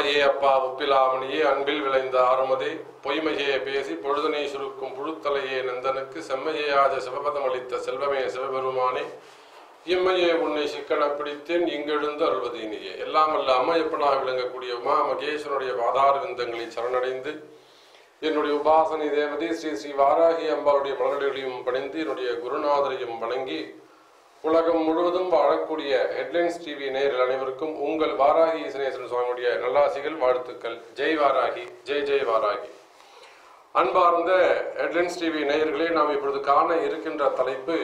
அம்மையே அப்பா ஒப்பிலாமணியே அன்பில் விளைந்த ஆறுமதே பொய்மையே பேசி பொழுதனை சுருக்கும் புழுத்தலையே நந்தனுக்கு செம்மையே ஆஜ சிவபதம் அளித்த செல்வமே சிவபெருமானே இம்மையே உன்னை சிக்கன பிடித்தேன் இங்கெழுந்து அருள்வதீனியே எல்லாம் அல்ல அம்மையப்பனாக விளங்கக்கூடிய உமா மகேஸ்வரனுடைய பாதார விந்தங்களை சரணடைந்து என்னுடைய உபாசனை தேவதை ஸ்ரீ ஸ்ரீ வாராகி அம்பாளுடைய மலர்களையும் பணிந்து என்னுடைய குருநாதரையும் வணங்கி உலகம் முழுவதும் வாழக்கூடிய ஹெட்லைன்ஸ் டிவி நேயர்கள் அனைவருக்கும் உங்கள் வாராகி இசனேஸ்வரன் சுவாமியுடைய நல்லாசிகள் வாழ்த்துக்கள் ஜெய் வாராகி ஜெய் ஜெய் வாராகி அன்பார்ந்த ஹெட்லைன்ஸ் டிவி நேயர்களே நாம் இப்பொழுது காண இருக்கின்ற தலைப்பு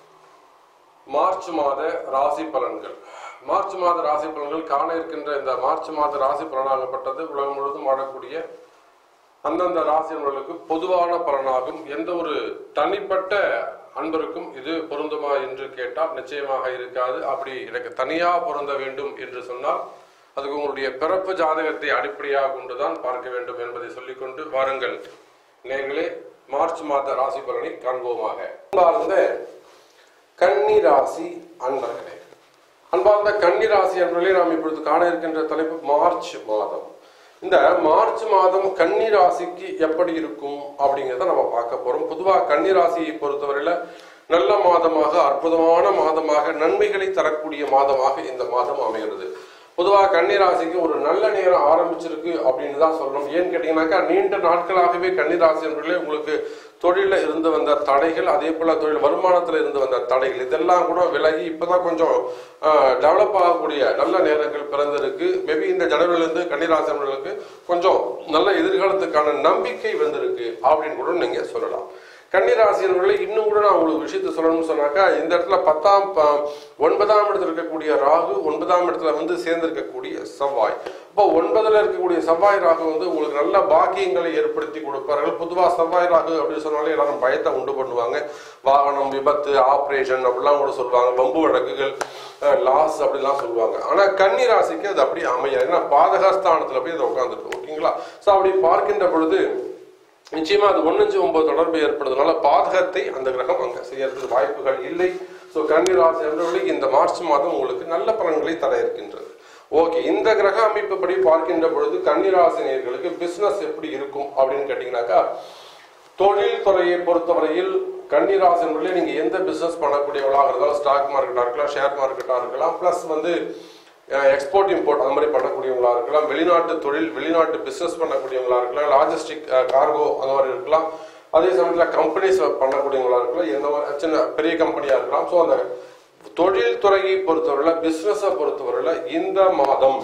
மார்ச் மாத ராசி பலன்கள் மார்ச் மாத ராசி பலன்கள் காண இருக்கின்ற இந்த மார்ச் மாத ராசி பலனாகப்பட்டது உலகம் முழுவதும் வாழக்கூடிய அந்தந்த ராசினர்களுக்கு பொதுவான பலனாகும் எந்த ஒரு தனிப்பட்ட அன்பருக்கும் இது பொருந்துமா என்று கேட்டால் நிச்சயமாக இருக்காது அப்படி எனக்கு தனியா பொருந்த வேண்டும் என்று சொன்னால் அதுக்கு உங்களுடைய பிறப்பு ஜாதகத்தை அடிப்படையாக கொண்டுதான் பார்க்க வேண்டும் என்பதை சொல்லிக்கொண்டு வாருங்கள் நேர்களே மார்ச் மாத ராசி பலனை காண்போமாக அன்பார்ந்த கன்னி ராசி அன்பர்களே அன்பார்ந்த கன்னி ராசி அன்பர்களே நாம் இப்பொழுது காண இருக்கின்ற தலைப்பு மார்ச் மாதம் இந்த மார்ச் மாதம் கன்னி ராசிக்கு எப்படி இருக்கும் அப்படிங்கிறத நம்ம பார்க்க போறோம் பொதுவாக கன்னி ராசியை பொறுத்தவரையில நல்ல மாதமாக அற்புதமான மாதமாக நன்மைகளை தரக்கூடிய மாதமாக இந்த மாதம் அமைகிறது பொதுவாக கன்னி ராசிக்கு ஒரு நல்ல நேரம் ஆரம்பிச்சிருக்கு அப்படின்னு தான் சொல்லணும் ஏன்னு கேட்டீங்கன்னாக்கா நீண்ட நாட்களாகவே கன்னி ராசி என்பர்களே உங்களுக்கு தொழிலில் இருந்து வந்த தடைகள் அதே போல தொழில் வருமானத்தில் இருந்து வந்த தடைகள் இதெல்லாம் கூட விலகி இப்பதான் கொஞ்சம் டெவலப் ஆகக்கூடிய நல்ல நேரங்கள் பிறந்திருக்கு மேபி இந்த ஜனவரிலிருந்து கன்னிராசி அன்பர்களுக்கு கொஞ்சம் நல்ல எதிர்காலத்துக்கான நம்பிக்கை வந்திருக்கு அப்படின்னு கூட நீங்க சொல்லலாம் கன்னிராசியர்களே இன்னும் கூட நான் உங்களுக்கு விஷயத்தை சொல்லணும்னு சொன்னாக்கா இந்த இடத்துல பத்தாம் ப- ஒன்பதாம் இடத்துல இருக்கக்கூடிய ராகு ஒன்பதாம் இடத்துல வந்து சேர்ந்திருக்கக்கூடிய செவ்வாய் இப்போ ஒன்பதுல இருக்கக்கூடிய செவ்வாய் ராகு வந்து உங்களுக்கு நல்ல பாக்கியங்களை ஏற்படுத்தி கொடுப்பார்கள் பொதுவாக செவ்வாய் ராகு அப்படின்னு சொன்னாலே எல்லாரும் பயத்தை உண்டு பண்ணுவாங்க வாகனம் விபத்து ஆப்ரேஷன் அப்படிலாம் கூட சொல்லுவாங்க வம்பு வழக்குகள் லாஸ் அப்படிலாம் சொல்லுவாங்க ஆனா கன்னி ராசிக்கு அது அப்படி அமையாது ஏன்னா பாதகஸ்தானத்துல போய் அது உட்காந்துருக்கு ஓகேங்களா ஸோ அப்படி பார்க்கின்ற பொழுது நிச்சயமா அது ஒன்னஞ்சு ஒன்பது தொடர்பு ஏற்படுறதுனால பாதகத்தை அந்த கிரகம் அங்க செய்யறதுக்கு வாய்ப்புகள் இல்லை ஸோ கன்னிராசி என்பவர்களுக்கு இந்த மார்ச் மாதம் உங்களுக்கு நல்ல பலன்களை தர இருக்கின்றது ஓகே இந்த கிரக அமைப்புப்படி பார்க்கின்ற பொழுது கன்னிராசினியர்களுக்கு பிசினஸ் எப்படி இருக்கும் அப்படின்னு கேட்டீங்கன்னாக்கா தொழில் துறையை பொறுத்தவரையில் கன்னிராசி என்பதிலே நீங்க எந்த பிசினஸ் பண்ணக்கூடியவளாக இருந்தாலும் ஸ்டாக் மார்க்கெட்டா இருக்கலாம் ஷேர் மார்க்கெட்டா இருக்கலாம் பிளஸ் வந்து எக்ஸ்போர்ட் இம்போர்ட் அந்த மாதிரி பண்ணக்கூடியவங்களா இருக்கலாம் வெளிநாட்டு தொழில் வெளிநாட்டு பிசினஸ் பண்ணக்கூடியவங்களா இருக்கலாம் லாஜிஸ்டிக் கார்கோ அந்த மாதிரி இருக்கலாம் அதே சமயத்தில் கம்பெனிஸ் பண்ணக்கூடியவங்களா இருக்கலாம் எந்த மாதிரி சின்ன பெரிய கம்பெனியா இருக்கலாம் ஸோ அந்த தொழில் துறையை பொறுத்தவரையில பிசினஸை பொறுத்தவரையில இந்த மாதம்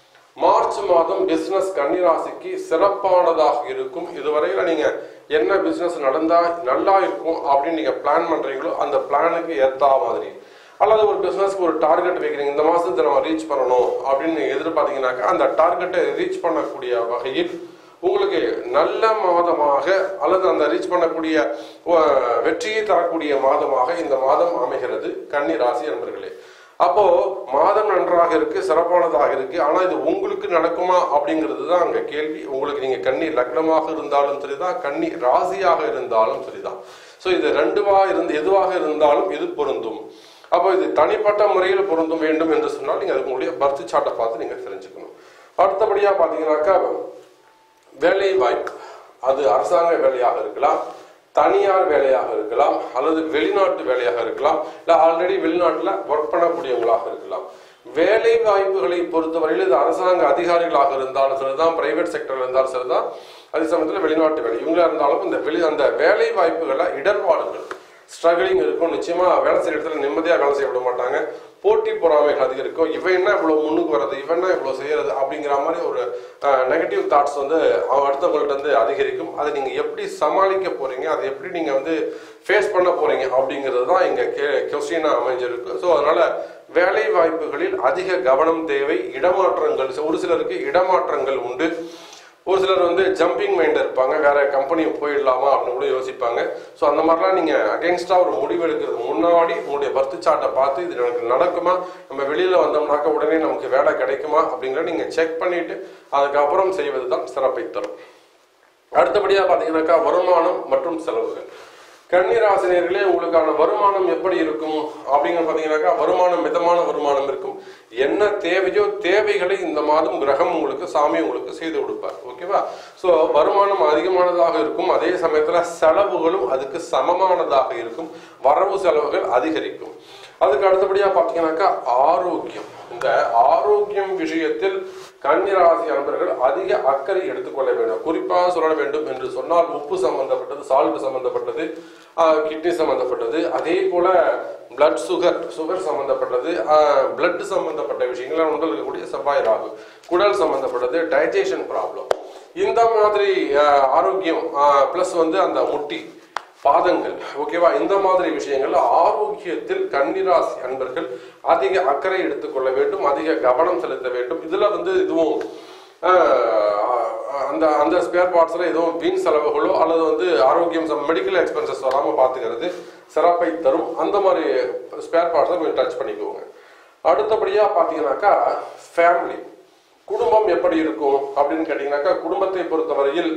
மார்ச் மாதம் பிசினஸ் கன்னிராசிக்கு சிறப்பானதாக இருக்கும் இதுவரையில நீங்க என்ன பிசினஸ் நடந்தா நல்லா இருக்கும் அப்படின்னு நீங்க பிளான் பண்றீங்களோ அந்த பிளானுக்கு ஏத்தா மாதிரி அல்லது ஒரு பிசினஸ்க்கு ஒரு டார்கெட் வைக்கிறீங்க இந்த மாசத்தை நம்ம ரீச் பண்ணணும் அப்படின்னு நீங்க எதிர்பார்த்தீங்கன்னாக்கா அந்த டார்கெட்டை ரீச் பண்ணக்கூடிய வகையில் உங்களுக்கு நல்ல மாதமாக அல்லது அந்த ரீச் பண்ணக்கூடிய அஹ், வெற்றியை தரக்கூடிய மாதமாக இந்த மாதம் அமைகிறது கன்னி ராசி நண்பர்களே அப்போ மாதம் நன்றாக இருக்கு சிறப்பானதாக இருக்கு ஆனா இது உங்களுக்கு நடக்குமா அப்படிங்கிறது தான் அங்க கேள்வி உங்களுக்கு நீங்க கன்னி லக்னமாக இருந்தாலும் சரிதான் கன்னி ராசியாக இருந்தாலும் சரிதான் ஸோ இது ரெண்டுவா இருந்து எதுவாக இருந்தாலும் இது பொருந்தும் அப்போ இது தனிப்பட்ட முறையில் பொருந்தும் வேண்டும் என்று சொன்னால் நீங்க அதுக்கு உங்களுடைய பர்த் சார்ட்டை பார்த்து நீங்க தெரிஞ்சுக்கணும் அடுத்தபடியா பாத்தீங்கன்னாக்கா வேலை வாய்ப்பு அது அரசாங்க வேலையாக இருக்கலாம் தனியார் வேலையாக இருக்கலாம் அல்லது வெளிநாட்டு வேலையாக இருக்கலாம் இல்ல ஆல்ரெடி வெளிநாட்டுல ஒர்க் பண்ணக்கூடியவங்களாக இருக்கலாம் வேலை வாய்ப்புகளை பொறுத்தவரையில் இது அரசாங்க அதிகாரிகளாக இருந்தாலும் சரிதான் பிரைவேட் செக்டர்ல இருந்தாலும் சரிதான் அதே சமயத்தில் வெளிநாட்டு வேலை இவங்களா இருந்தாலும் இந்த வெளி அந்த வேலை வாய்ப்புகளை இடர்பாடுகள் ஸ்ட்ரகிளிங் இருக்கும் நிச்சயமா வேலை செய்யற இடத்துல நிம்மதியா வேலை செய்ய விட மாட்டாங்க போட்டி பொறாமைகள் அதிகரிக்கும் இவன் என்ன இவ்வளவு முன்னுக்கு வர்றது இவன் என்ன இவ்வளவு செய்யறது அப்படிங்கிற மாதிரி ஒரு நெகட்டிவ் தாட்ஸ் வந்து அவன் அடுத்தவங்கள்ட்ட வந்து அதிகரிக்கும் அதை நீங்க எப்படி சமாளிக்க போறீங்க அதை எப்படி நீங்க வந்து ஃபேஸ் பண்ண போறீங்க அப்படிங்கிறது தான் இங்க கொஸ்டினா அமைஞ்சிருக்கு ஸோ அதனால வேலை வாய்ப்புகளில் அதிக கவனம் தேவை இடமாற்றங்கள் ஒரு சிலருக்கு இடமாற்றங்கள் உண்டு ஒரு சிலர் வந்து ஜம்பிங் மைண்ட் இருப்பாங்க வேற கம்பெனி போயிடலாமா அப்படின்னு கூட யோசிப்பாங்க ஸோ அந்த மாதிரிலாம் நீங்க அகேன்ஸ்டா ஒரு முடிவு எடுக்கிறதுக்கு முன்னாடி உங்களுடைய பர்த் சார்ட்டை பார்த்து இது எனக்கு நடக்குமா நம்ம வெளியில வந்தோம்னாக்க உடனே நமக்கு வேலை கிடைக்குமா அப்படிங்கிறத நீங்க செக் பண்ணிட்டு அதுக்கப்புறம் செய்வது தான் சிறப்பை தரும் அடுத்தபடியா பாத்தீங்கன்னாக்கா வருமானம் மற்றும் செலவுகள் கன்னிராசினியர்களே உங்களுக்கான வருமானம் எப்படி இருக்கும் அப்படிங்கிற பார்த்தீங்கன்னாக்கா வருமானம் மிதமான வருமானம் இருக்கும் என்ன தேவையோ தேவைகளை இந்த மாதம் கிரகம் உங்களுக்கு சாமி உங்களுக்கு செய்து கொடுப்பார் ஓகேவா ஸோ வருமானம் அதிகமானதாக இருக்கும் அதே சமயத்தில் செலவுகளும் அதுக்கு சமமானதாக இருக்கும் வரவு செலவுகள் அதிகரிக்கும் அதுக்கு அடுத்தபடியாக பார்த்தீங்கன்னாக்கா ஆரோக்கியம் இந்த ஆரோக்கியம் விஷயத்தில் கன்னிராசி அன்பர்கள் அதிக அக்கறை எடுத்துக்கொள்ள வேண்டும் குறிப்பாக சொல்ல வேண்டும் என்று சொன்னால் உப்பு சம்பந்தப்பட்டது சால்ட் சம்பந்தப்பட்டது கிட்னி சம்பந்தப்பட்டது அதே போல பிளட் சுகர் சுகர் சம்பந்தப்பட்டது பிளட் சம்பந்தப்பட்ட விஷயங்கள் உடல் இருக்கக்கூடிய செவ்வாய் ராகு குடல் சம்பந்தப்பட்டது டைஜஷன் ப்ராப்ளம் இந்த மாதிரி அஹ், ஆரோக்கியம் ப்ளஸ் வந்து அந்த முட்டி பாதங்கள் ஓகேவா இந்த மாதிரி விஷயங்கள் ஆரோக்கியத்தில் கன்னிராசி அன்பர்கள் அதிக அக்கறை எடுத்துக்கொள்ள வேண்டும் அதிக கவனம் செலுத்த வேண்டும் இதுல வந்து இதுவும் ஆஹ், அந்த அந்த ஸ்பேர் பார்ட்ஸ்ல எதுவும் வீண் செலவுகளோ அல்லது வந்து ஆரோக்கியம் மெடிக்கல் எக்ஸ்பென்சஸ் வராம பாத்துக்கிறது சிறப்பை தரும் அந்த மாதிரி ஸ்பேர் பார்ட்ஸை கொஞ்சம் டச் பண்ணிக்கோங்க அடுத்தபடியா பாத்தீங்கன்னாக்கா ஃபேமிலி குடும்பம் எப்படி இருக்கும் அப்படின்னு கேட்டீங்கன்னாக்கா குடும்பத்தை பொறுத்தவரையில்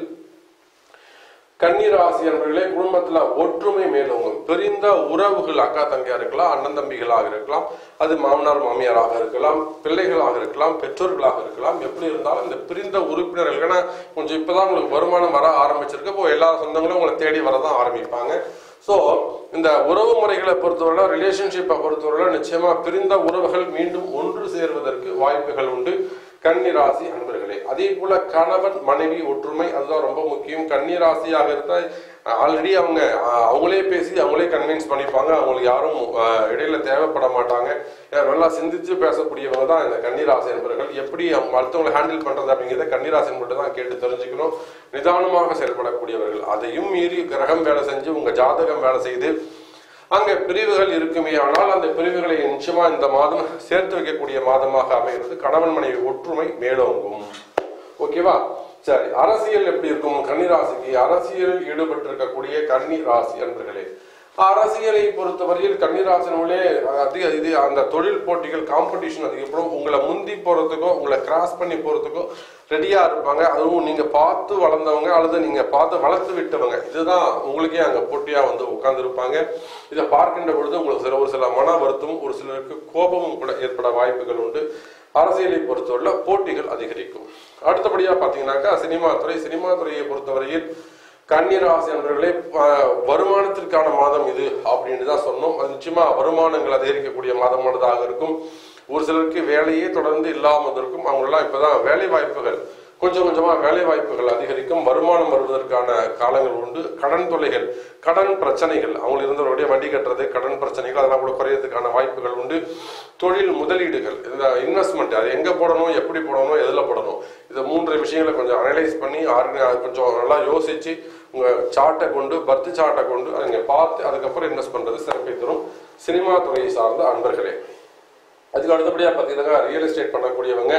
கன்னிராசி என்பர்களே குடும்பத்துல ஒற்றுமை மேலோங்கும் பிரிந்த உறவுகள் அக்கா தங்கையா இருக்கலாம் அண்ணன் தம்பிகளாக இருக்கலாம் அது மாமனார் மாமியாராக இருக்கலாம் பிள்ளைகளாக இருக்கலாம் பெற்றோர்களாக இருக்கலாம் எப்படி இருந்தாலும் இந்த பிரிந்த உறுப்பினர்கள் ஏன்னா கொஞ்சம் இப்பதான் உங்களுக்கு வருமானம் வர ஆரம்பிச்சிருக்கு இப்போ எல்லா சொந்தங்களும் உங்களை தேடி வரதான் ஆரம்பிப்பாங்க ஸோ இந்த உறவு முறைகளை பொறுத்தவரை ரிலேஷன்ஷிப்பை பொறுத்தவரை நிச்சயமா பிரிந்த உறவுகள் மீண்டும் ஒன்று சேர்வதற்கு வாய்ப்புகள் உண்டு கன்னிராசி அன்பர்களே அதே போல கணவன் மனைவி ஒற்றுமை அதுதான் ரொம்ப முக்கியம் கன்னிராசியாக இருந்தால் ஆல்ரெடி அவங்க அஹ், அவங்களே பேசி அவங்களே கன்வின்ஸ் பண்ணிப்பாங்க அவங்களுக்கு யாரும் அஹ், இடையில தேவைப்பட மாட்டாங்க ஏன்னா, நல்லா சிந்திச்சு பேசக்கூடியவங்க தான் இந்த கன்னிராசி என்பவர்கள் எப்படி அவங்க அடுத்தவங்களை ஹேண்டில் பண்றது அப்படிங்கிறத கன்னிராசி மட்டும் தான் கேட்டு தெரிஞ்சுக்கணும் நிதானமாக செயல்படக்கூடியவர்கள் அதையும் மீறி கிரகம் வேலை செஞ்சு உங்க ஜாதகம் வேலை செய்து அங்க பிரிவுகள் இருக்குமே ஆனால் அந்த பிரிவுகளை நிச்சயமா இந்த மாதம் சேர்த்து வைக்கக்கூடிய மாதமாக அமைகிறது கணவன் மனைவி ஒற்றுமை மேலோங்கும் ஓகேவா சரி அரசியல் எப்படி இருக்கும் கன்னிராசிக்கு அரசியலில் ஈடுபட்டிருக்கக்கூடிய கன்னி ராசி அன்பர்களே அரசியலை பொறுத்தவரையில் கன்னிராசினே அதிக இது அந்த தொழில் போட்டிகள் காம்படிஷன் அதிகப்படும் உங்களை முந்தி போறதுக்கோ உங்களை கிராஸ் பண்ணி போறதுக்கோ ரெடியா இருப்பாங்க அதுவும் நீங்க பார்த்து வளர்ந்தவங்க அல்லது நீங்க பார்த்து வளர்த்து விட்டவங்க இதுதான் உங்களுக்கே அங்க போட்டியா வந்து உட்கார்ந்து இருப்பாங்க இதை பார்க்கின்ற பொழுது உங்களுக்கு சில ஒரு சில மன வருத்தமும் ஒரு சிலருக்கு கோபமும் கூட ஏற்பட வாய்ப்புகள் உண்டு அரசியலை பொறுத்தவரை போட்டிகள் அதிகரிக்கும் அடுத்தபடியா பாத்தீங்கன்னாக்கா சினிமா துறை சினிமா துறையை பொறுத்தவரையில் கன்னிராசி அன்பர்களே அஹ், வருமானத்திற்கான மாதம் இது அப்படின்னு தான் சொன்னோம் அது நிச்சயமா வருமானங்கள் அதிகரிக்கக்கூடிய மாதமானதாக இருக்கும் ஒரு சிலருக்கு வேலையே தொடர்ந்து இல்லாமல் இருக்கும் அவங்களெல்லாம் இப்பதான் வேலை வாய்ப்புகள் கொஞ்சம் கொஞ்சமா வேலை வாய்ப்புகள் அதிகரிக்கும் வருமானம் வருவதற்கான காலங்கள் உண்டு கடன் தொல்லைகள் கடன் பிரச்சனைகள் அவங்க இருந்தவருடைய வண்டி கட்டுறது கடன் பிரச்சனைகள் அதெல்லாம் கூட குறையறதுக்கான வாய்ப்புகள் உண்டு தொழில் முதலீடுகள் இந்த இன்வெஸ்ட்மெண்ட் அது எங்க போடணும் எப்படி போடணும் எதுல போடணும் இந்த மூன்று விஷயங்களை கொஞ்சம் அனலைஸ் பண்ணி ஆர்கனை கொஞ்சம் நல்லா யோசிச்சு உங்க சார்ட்டை கொண்டு பர்த் சார்ட்டை கொண்டு அதை நீங்க பார்த்து அதுக்கப்புறம் இன்வெஸ்ட் பண்றது சிறப்பை தரும் சினிமா துறையை சார்ந்த அன்பர்களே அதுக்கு அடுத்தபடியா பாத்தீங்கன்னா ரியல் எஸ்டேட் பண்ணக்கூடியவங்க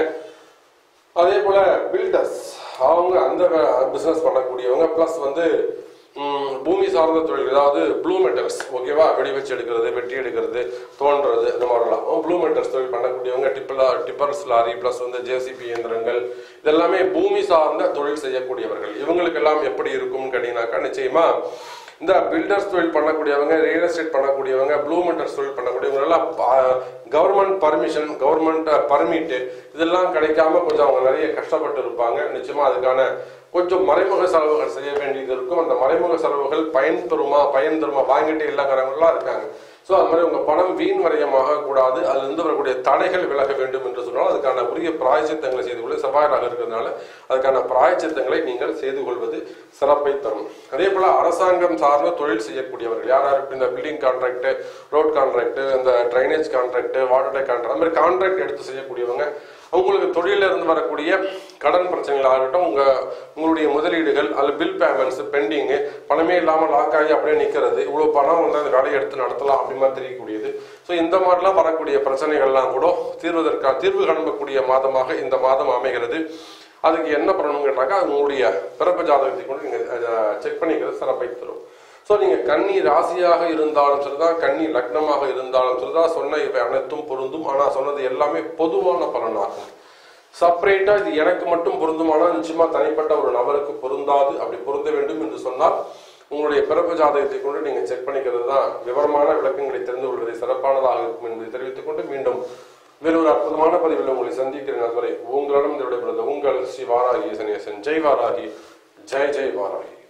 அதே போல பில்டர்ஸ் அவங்க அந்த பிசினஸ் பண்ணக்கூடியவங்க ப்ளஸ் வந்து ம், பூமி சார்ந்த தொழில் அதாவது ப்ளூ மெட்டல்ஸ் ஓகேவா வெடி வச்சு எடுக்கிறது வெட்டி எடுக்கிறது தோன்றது இந்த மாதிரிலாம் ப்ளூ மெட்டல்ஸ் தொழில் பண்ணக்கூடியவங்க டிப்பலா டிப்பர்ஸ் லாரி ப்ளஸ் வந்து ஜேசிபி இயந்திரங்கள் இதெல்லாமே பூமி சார்ந்த தொழில் செய்யக்கூடியவர்கள் இவங்களுக்கெல்லாம் எப்படி இருக்கும்னு கேட்டீங்கன்னாக்கா நிச்சயமா இந்த பில்டர்ஸ் தொழில் பண்ணக்கூடியவங்க ரியல் எஸ்டேட் பண்ணக்கூடியவங்க ப்ளூ மெட்டர்ஸ் தொழில் பண்ணக்கூடியவங்க எல்லாம் கவர்மெண்ட் பர்மிஷன் கவர்மெண்ட் பர்மிட் இதெல்லாம் கிடைக்காம கொஞ்சம் அவங்க நிறைய கஷ்டப்பட்டு இருப்பாங்க நிச்சயமா அதுக்கான கொஞ்சம் மறைமுக செலவுகள் செய்ய வேண்டியது இருக்கும் அந்த மறைமுக செலவுகள் பயன் தருமா பயன் தருமா வாங்கிட்டு இல்லைங்கிறவங்கலாம் இருக்காங்க ஸோ அது மாதிரி உங்க பணம் வீண் வரையமாக கூடாது அதிலிருந்து வரக்கூடிய தடைகள் விலக வேண்டும் என்று சொன்னால் அதுக்கான உரிய பிராயச்சித்தங்களை செய்து கொள்ள செவ்வாயாக இருக்கிறதுனால அதுக்கான பிராயச்சித்தங்களை நீங்கள் செய்து கொள்வது சிறப்பை தரும் அதே போல அரசாங்கம் சார்ந்த தொழில் செய்யக்கூடியவர்கள் யார் யாருக்கு இந்த பில்டிங் கான்ட்ராக்ட் ரோட் கான்ட்ராக்ட் இந்த drainage contract water tank contract அந்த மாதிரி கான்ட்ராக்ட் எடுத்து செய்யக்கூடியவங்க அவங்களுக்கு தொழில இருந்து வரக்கூடிய கடன் பிரச்சனைகள் ஆகட்டும் உங்க உங்களுடைய முதலீடுகள் அல்ல பில் பேமெண்ட்ஸ் பெண்டிங் பணமே இல்லாம லாக் ஆகி அப்படியே நிக்கிறது இவ்வளவு பணம் வந்து அந்த வேலையை எடுத்து நடத்தலாம் அப்படி மாதிரி தெரியக்கூடியது ஸோ இந்த மாதிரிலாம் வரக்கூடிய பிரச்சனைகள்லாம் கூட தீர்வதற்கான தீர்வு காணக்கூடிய மாதமாக இந்த மாதம் அமைகிறது அதுக்கு என்ன பண்ணணும் கேட்டாக்கா உங்களுடைய பிறப்பு ஜாதகத்தை கொண்டு நீங்க செக் பண்ணிக்கிறது சிறப்பை தரும் ஸோ நீங்க கன்னி ராசியாக இருந்தாலும் சரிதான் கன்னி லக்னமாக இருந்தாலும் சரிதான் சொன்ன இவை அனைத்தும் பொருந்தும் ஆனா சொன்னது எல்லாமே பொதுவான பலனாகும் செப்பரேட்டா இது எனக்கு மட்டும் பொருந்துமானா நிச்சயமா தனிப்பட்ட ஒரு நபருக்கு பொருந்தாது அப்படி பொருந்த வேண்டும் என்று சொன்னால் உங்களுடைய பிறப்பு ஜாதகத்தை கொண்டு நீங்க செக் பண்ணிக்கிறது தான் விவரமான விளக்கங்களை தெரிந்து கொள்வதை சிறப்பானதாக இருக்கும் என்பதை தெரிவித்துக் கொண்டு மீண்டும் வேறொரு அற்புதமான பதிவில் உங்களை சந்திக்கிறேன் அதுவரை உங்களிடம் இந்த விடைபெறுவது உங்கள் ஸ்ரீ வாராகி சனேசன் ஜெய் வாராகி ஜெய் ஜெய் வாராகி